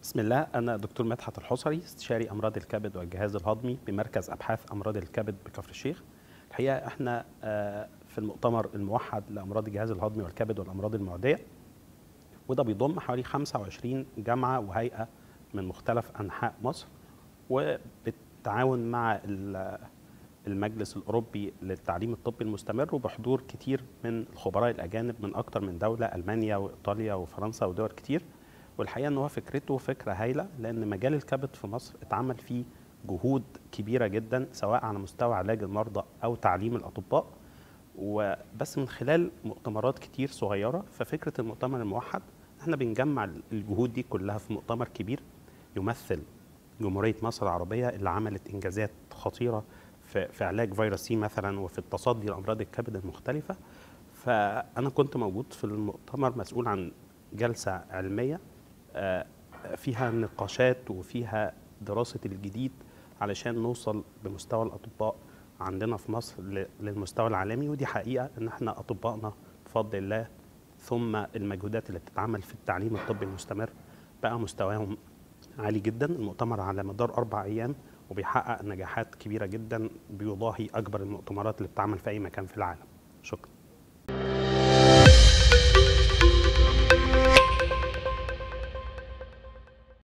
بسم الله أنا دكتور مدحت الحصري استشاري أمراض الكبد والجهاز الهضمي بمركز أبحاث أمراض الكبد بكفر الشيخ. الحقيقة إحنا آه، في المؤتمر الموحد لأمراض الجهاز الهضمي والكبد والأمراض المعدية وده بيضم حوالي 25 جامعة وهيئة من مختلف أنحاء مصر وبالتعاون مع ال- المجلس الأوروبي للتعليم الطبي المستمر وبحضور كتير من الخبراء الأجانب من أكتر من دولة ألمانيا وإيطاليا وفرنسا ودول كتير والحقيقه ان هو فكرته فكره هايله لان مجال الكبد في مصر اتعمل فيه جهود كبيره جدا سواء على مستوى علاج المرضى او تعليم الاطباء وبس من خلال مؤتمرات كتير صغيره ففكره المؤتمر الموحد احنا بنجمع الجهود دي كلها في مؤتمر كبير يمثل جمهوريه مصر العربيه اللي عملت انجازات خطيره في, في علاج فيروس سي مثلا وفي التصدي لامراض الكبد المختلفه فانا كنت موجود في المؤتمر مسؤول عن جلسه علميه آه، فيها نقاشات وفيها دراسة الجديد علشان نوصل بمستوى الأطباء عندنا في مصر ل- للمستوى العالمي ودي حقيقة إن احنا أطبائنا بفضل الله ثم المجهودات اللي بتتعمل في التعليم الطبي المستمر بقى مستواهم عالي جدا المؤتمر على مدار أربع أيام وبيحقق نجاحات كبيرة جدا بيضاهي أكبر المؤتمرات اللي بتتعمل في أي مكان في العالم شكرا